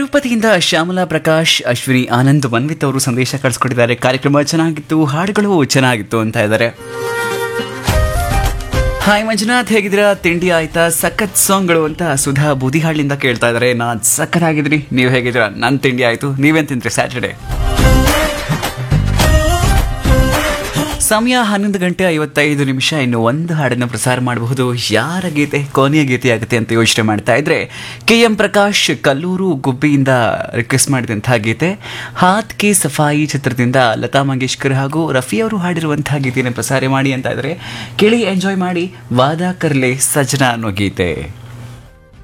ತಿರುಪತಿಯಿಂದ ಶ್ಯಾಮಲಾ ಪ್ರಕಾಶ್ ಅಶ್ವಿನಿ ಆನಂದ್ ಮನ್ವಿತ್ ಅವರು ಸಂದೇಶ ಕಳಿಸ್ಕೊಟ್ಟಿದ್ದಾರೆ ಕಾರ್ಯಕ್ರಮ ಚೆನ್ನಾಗಿತ್ತು ಹಾಡುಗಳು ಚೆನ್ನಾಗಿತ್ತು ಅಂತ ಇದ್ದಾರೆ ಹಾಯ್ ಮಂಜುನಾಥ್ ಹೇಗಿದ್ದೀರಾ ತಿಂಡಿ ಆಯ್ತಾ ಸಖತ್ ಸಾಂಗ್ಗಳು ಅಂತ ಸುಧಾ ಬೂದಿಹಾಳ್ನಿಂದ ಕೇಳ್ತಾ ಇದ್ದಾರೆ ನಾನ್ ಸಖತ್ ಆಗಿದ್ರಿ ನೀವು ಹೇಗಿದ್ದೀರಾ ನನ್ನ ತಿಂಡಿ ಆಯ್ತು ನೀವೇನ್ ತಿಂದ್ರಿ ಸ್ಯಾಟರ್ಡೆ ಸಮಯ ಹನ್ನೊಂದು ಗಂಟೆ ಐವತ್ತೈದು ನಿಮಿಷ ಇನ್ನು ಒಂದು ಹಾಡನ್ನು ಪ್ರಸಾರ ಮಾಡಬಹುದು ಯಾರ ಗೀತೆ ಕೊನೆಯ ಗೀತೆ ಆಗುತ್ತೆ ಅಂತ ಯೋಚನೆ ಮಾಡ್ತಾ ಇದ್ರೆ ಕೆ ಎಂ ಪ್ರಕಾಶ್ ಕಲ್ಲೂರು ಗುಬ್ಬಿಯಿಂದ ರಿಕ್ವೆಸ್ಟ್ ಮಾಡಿದಂತಹ ಗೀತೆ ಹಾತ್ ಕಿ ಸಫಾಯಿ ಚಿತ್ರದಿಂದ ಲತಾ ಮಂಗೇಶ್ಕರ್ ಹಾಗೂ ರಫಿ ಅವರು ಹಾಡಿರುವಂತಹ ಗೀತೆಯನ್ನು ಪ್ರಸಾರ ಮಾಡಿ ಅಂತ ಇದ್ರೆ ಕೇಳಿ ಎಂಜಾಯ್ ಮಾಡಿ ವಾದ ಕರ್ಲೆ ಸಜನಾ ಅನ್ನೋ ಗೀತೆ